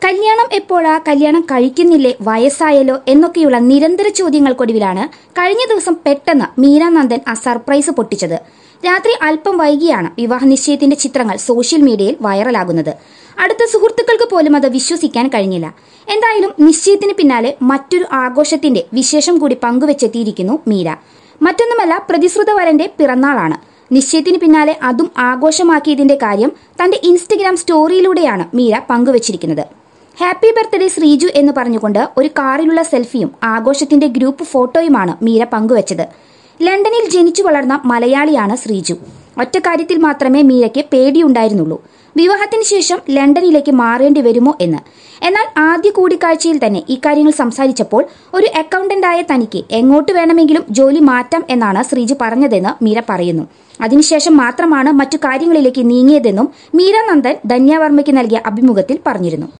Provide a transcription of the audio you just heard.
കല്യാണം എപ്പോഴാ കല്യാണം കഴിക്കുന്നില്ലേ വയസ്സായല്ലോ എന്നൊക്കെയുള്ള നിരന്തര ചോദ്യങ്ങൾക്കൊടുവിലാണ് കഴിഞ്ഞ ദിവസം പെട്ടെന്ന് മീരാനന്ദൻ ആ സർപ്രൈസ് പൊട്ടിച്ചത് രാത്രി അല്പം വൈകിയാണ് വിവാഹ നിശ്ചയത്തിന്റെ ചിത്രങ്ങൾ സോഷ്യൽ മീഡിയയിൽ വൈറലാകുന്നത് അടുത്ത സുഹൃത്തുക്കൾക്ക് പോലും അത് വിശ്വസിക്കാൻ കഴിഞ്ഞില്ല എന്തായാലും നിശ്ചയത്തിന് പിന്നാലെ മറ്റൊരു ആഘോഷത്തിന്റെ വിശേഷം കൂടി പങ്കുവെച്ചെത്തിയിരിക്കുന്നു മീര മറ്റൊന്നുമല്ല പ്രതിശ്രുത വരന്റെ പിറന്നാളാണ് നിശ്ചയത്തിന് പിന്നാലെ അതും ആഘോഷമാക്കിയതിന്റെ കാര്യം തന്റെ ഇൻസ്റ്റഗ്രാം സ്റ്റോറിയിലൂടെയാണ് മീര പങ്കുവച്ചിരിക്കുന്നത് ഹാപ്പി ബർത്ത്ഡേ ശ്രീജു എന്ന് പറഞ്ഞുകൊണ്ട് ഒരു കാറിലുള്ള സെൽഫിയും ആഘോഷത്തിന്റെ ഗ്രൂപ്പ് ഫോട്ടോയുമാണ് മീര പങ്കുവച്ചത് ലണ്ടനിൽ ജനിച്ചു വളർന്ന മലയാളിയാണ് ശ്രീജു ഒറ്റ കാര്യത്തിൽ മാത്രമേ മീരയ്ക്ക് പേടിയുണ്ടായിരുന്നുള്ളൂ വിവാഹത്തിന് ശേഷം ലണ്ടനിലേക്ക് മാറേണ്ടി വരുമോ എന്ന് എന്നാൽ ആദ്യ കൂടിക്കാഴ്ചയിൽ തന്നെ ഇക്കാര്യങ്ങൾ സംസാരിച്ചപ്പോൾ ഒരു അക്കൗണ്ടന്റായ തനിക്ക് എങ്ങോട്ട് വേണമെങ്കിലും ജോലി മാറ്റാം എന്നാണ് ശ്രീജു പറഞ്ഞതെന്ന് മീര പറയുന്നു അതിനുശേഷം മാത്രമാണ് മറ്റു കാര്യങ്ങളിലേക്ക് നീങ്ങിയതെന്നും മീര നന്ദൻ ധന്യവർമ്മയ്ക്ക് നൽകിയ അഭിമുഖത്തിൽ പറഞ്ഞിരുന്നു